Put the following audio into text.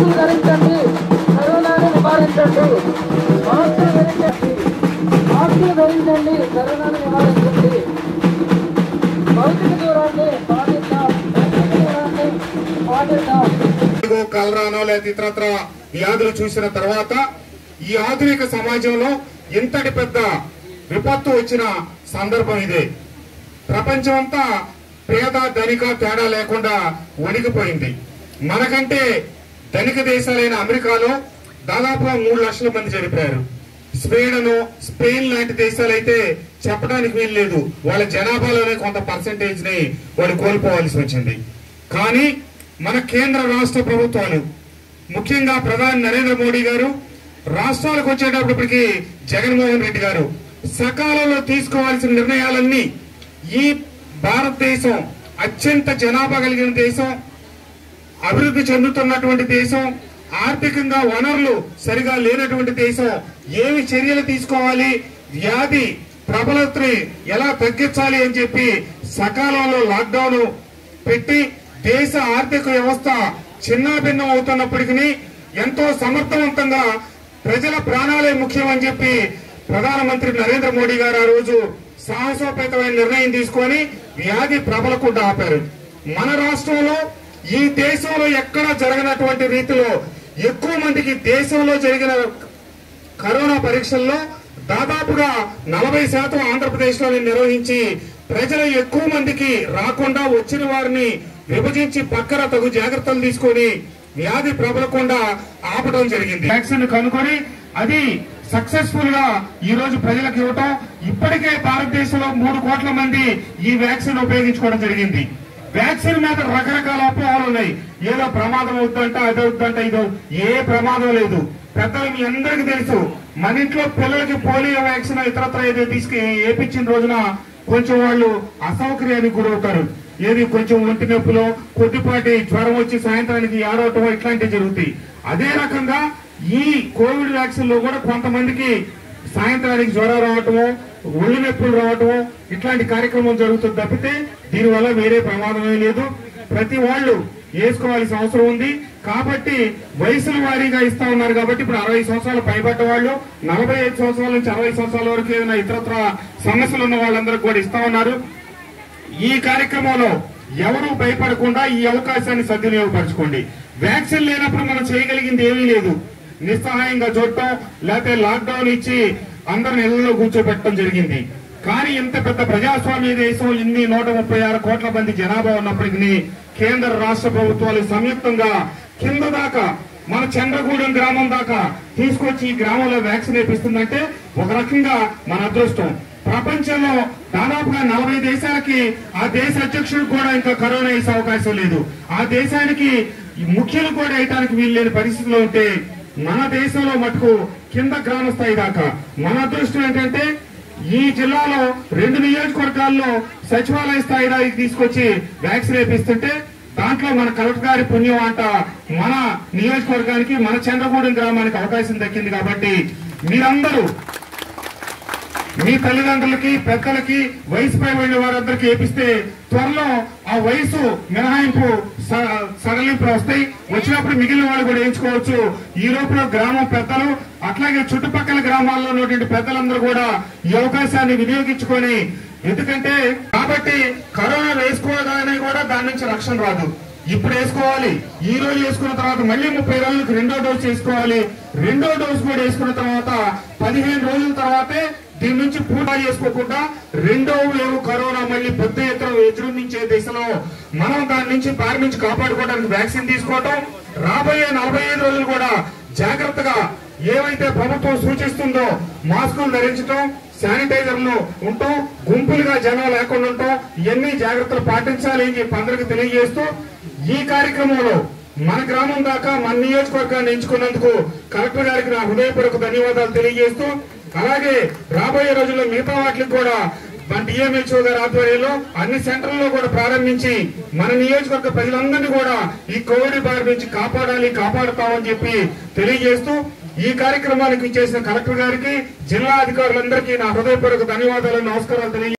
మాస్కులు ధరించండి కరోనాను నివారించండి మాస్కులు ధరించండి మాస్కులు ధరించండి కరోనాను నివారించండి భౌతిక దూరాన్ని పాటిద్దాం భౌతిక దూరాన్ని పాటిద్దాం డెంగ్యూ, కలరానో లేదా ఇతరత్ర వ్యాధులు చూసిన తర్వాత ఈ ఆధునిక సమాజంలో ఇంతటి పెద్ద విపత్తు వచ్చిన సందర్భం ఇదే ప్రపంచం అంతా పేద ధనిక తేడా లేకుండా వణికిపోయింది మనకంటే ధనిక దేశాలైన అమెరికాలో దాదాపుగా మూడు లక్షల మంది చనిపోయారు స్వీడన్ స్పెయిన్ లాంటి దేశాలైతే చెప్పడానికి వీలు లేదు వాళ్ళ జనాభాలోనే కొంత పర్సంటేజ్ ని వాళ్ళు కోల్పోవాల్సి వచ్చింది కానీ మన కేంద్ర రాష్ట్ర ప్రభుత్వాలు ముఖ్యంగా ప్రధాని నరేంద్ర మోడీ గారు రాష్ట్రాలకు వచ్చేటప్పటికి జగన్మోహన్ రెడ్డి గారు సకాలంలో తీసుకోవాల్సిన నిర్ణయాలన్నీ ఈ భారతదేశం అత్యంత జనాభా కలిగిన దేశం అభివృద్ధి చెందుతున్నటువంటి దేశం ఆర్థికంగా వనరులు సరిగా లేనటువంటి దేశం ఏమి చర్యలు తీసుకోవాలి వ్యాధి ప్రబలతని ఎలా తగ్గించాలి అని చెప్పి సకాలంలో లాక్డౌన్ పెట్టి దేశ ఆర్థిక వ్యవస్థ చిన్నాభిన్నం అవుతున్నప్పటికీ ఎంతో సమర్థవంతంగా ప్రజల ప్రాణాలే ముఖ్యం అని చెప్పి ప్రధానమంత్రి నరేంద్ర మోడీ గారు ఆ రోజు సాహసోపేతమైన నిర్ణయం తీసుకొని వ్యాధి ప్రబలకుండా ఆపారు మన రాష్ట్రంలో ఈ దేశంలో ఎక్కడ జరగనటువంటి రీతిలో ఎక్కువ మందికి దేశంలో జరిగిన కరోనా పరీక్షల్లో దాదాపుగా నలభై శాతం ఆంధ్రప్రదేశ్ లో నిర్వహించి ప్రజలు ఎక్కువ మందికి రాకుండా వచ్చిన వారిని విభజించి పక్కన తగు జాగ్రత్తలు తీసుకొని వ్యాధి ప్రబలకుండా ఆపడం జరిగింది వ్యాక్సిన్ కనుకొని అది సక్సెస్ఫుల్ గా ఈ రోజు ప్రజలకు ఇవ్వటం ఇప్పటికే భారతదేశంలో మూడు కోట్ల మంది ఈ వ్యాక్సిన్ ఉపయోగించుకోవడం జరిగింది వ్యాక్సిన్ మీద రకరకాల అపోహలు ఉన్నాయి ఏదో ప్రమాదం అవుతుందంట అది అవుతుందంట ఇదో ఏ ప్రమాదం లేదు పెద్దలు మీ అందరికీ తెలుసు మన ఇంట్లో పిల్లలకి పోలియో వ్యాక్సిన్ ఇతరత్ర ఏదో తీసుకు వేపించిన రోజున కొంచెం వాళ్ళు అసౌకర్యానికి గురవుతారు ఏది కొంచెం ఒంటి నొప్పులో కొద్దిపాటి జ్వరం వచ్చి సాయంత్రానికి ఏడవటం ఇట్లాంటివి జరుగుతాయి అదే రకంగా ఈ కోవిడ్ వ్యాక్సిన్ లో కూడా కొంతమందికి సాయంత్రానికి జ్వరం రావటము ఒళ్ళు నొప్పులు రావటము ఇట్లాంటి కార్యక్రమం జరుగుతుంది తప్పితే దీనివల్ల వేరే ప్రమాదమే లేదు ప్రతి వాళ్ళు వేసుకోవాల్సిన అవసరం ఉంది కాబట్టి వయసుల వారీగా ఇస్తా ఉన్నారు కాబట్టి ఇప్పుడు అరవై సంవత్సరాలు పైబడ్డ వాళ్ళు నలభై ఐదు సంవత్సరాల నుంచి అరవై సంవత్సరాల వరకు ఏదైనా ఇతరత్ర సమస్యలు ఉన్న వాళ్ళందరికీ కూడా ఇస్తా ఉన్నారు ఈ కార్యక్రమంలో ఎవరు భయపడకుండా ఈ అవకాశాన్ని సద్వినియోగపరచుకోండి వ్యాక్సిన్ లేనప్పుడు మనం చేయగలిగింది ఏమీ లేదు నిస్సహాయంగా చూడటం లేకపోతే లాక్డౌన్ ఇచ్చి అందరిని ఇళ్లలో కూర్చోబెట్టడం జరిగింది కానీ ఇంత పెద్ద ప్రజాస్వామ్య దేశం ఇన్ని నూట ముప్పై ఆరు కోట్ల మంది జనాభా ఉన్నప్పటికీ కేంద్ర రాష్ట్ర ప్రభుత్వాలు సంయుక్తంగా కింద దాకా మన చంద్రగూడెం గ్రామం దాకా తీసుకొచ్చి ఈ గ్రామంలో వ్యాక్సిన్ వేపిస్తుందంటే ఒక రకంగా మన అదృష్టం ప్రపంచంలో దాదాపుగా నలభై దేశాలకి ఆ దేశ అధ్యక్షుడు కూడా ఇంకా కరోనా వేసే అవకాశం లేదు ఆ దేశానికి ఈ ముఖ్యులు కూడా వేయటానికి వీలు లేని పరిస్థితిలో ఉంటే మన దేశంలో మటుకు కింద గ్రామ స్థాయి దాకా మన అదృష్టం ఏంటంటే ఈ జిల్లాలో రెండు నియోజకవర్గాల్లో సచివాలయ స్థాయి దానికి తీసుకొచ్చి వ్యాక్సిన్ వేపిస్తుంటే దాంట్లో మన కలెక్టర్ గారి పుణ్యం అంట మన నియోజకవర్గానికి మన చంద్రగూడెం గ్రామానికి అవకాశం దక్కింది కాబట్టి మీరందరూ మీ తల్లిదండ్రులకి పెద్దలకి వయసు పై వెళ్ళిన వారందరికీ ఏపిస్తే త్వరలో ఆ వయసు మినహాయింపు స- సడలింపులు వస్తాయి వచ్చినప్పుడు మిగిలిన వాళ్ళు కూడా వేయించుకోవచ్చు ఈ లోపల గ్రామం పెద్దలు అట్లాగే చుట్టుపక్కల గ్రామాల్లో ఉన్నటువంటి పెద్దలందరూ కూడా ఈ అవకాశాన్ని వినియోగించుకొని ఎందుకంటే కాబట్టి కరోనా వేసుకోగానే కూడా దాని నుంచి రక్షణ రాదు ఇప్పుడు వేసుకోవాలి ఈ రోజు వేసుకున్న తర్వాత మళ్ళీ ముప్పై రోజులకు రెండో డోస్ వేసుకోవాలి రెండో డోస్ కూడా వేసుకున్న తర్వాత పదిహేను రోజుల తర్వాతే దీని నుంచి పూర్తి చేసుకోకుండా రెండో వేవ్ కరోనా మళ్ళీ పెద్ద ఎత్తున విజృంభించే దిశలో మనం దాని నుంచి బారి నుంచి కాపాడుకోవడానికి వ్యాక్సిన్ తీసుకోవటం రాబోయే నలభై ఐదు రోజులు కూడా జాగ్రత్తగా ఏవైతే ప్రభుత్వం సూచిస్తుందో మాస్కులు ధరించడం శానిటైజర్లు ఉంటూ గుంపులుగా జనం లేకుండా ఉండటం ఇవన్నీ జాగ్రత్తలు పాటించాలి అని చెప్పి అందరికి తెలియజేస్తూ ఈ కార్యక్రమంలో మన గ్రామం దాకా మన నియోజకవర్గాన్ని ఎంచుకున్నందుకు కలెక్టర్ గారికి నా హృదయపూర్వక ధన్యవాదాలు తెలియజేస్తూ అలాగే రాబోయే రోజుల్లో మిగతా వాటికి కూడా మన డిఎంహెచ్ఓ గారి ఆధ్వర్యంలో అన్ని సెంటర్లలో కూడా ప్రారంభించి మన నియోజకవర్గ ప్రజలందరినీ కూడా ఈ కోవిడ్ బారి నుంచి కాపాడాలి కాపాడుతామని చెప్పి తెలియజేస్తూ ఈ కార్యక్రమానికి చేసిన కలెక్టర్ గారికి జిల్లా అధికారులందరికీ నా హృదయపూర్వక ధన్యవాదాలు నమస్కారాలు తెలియ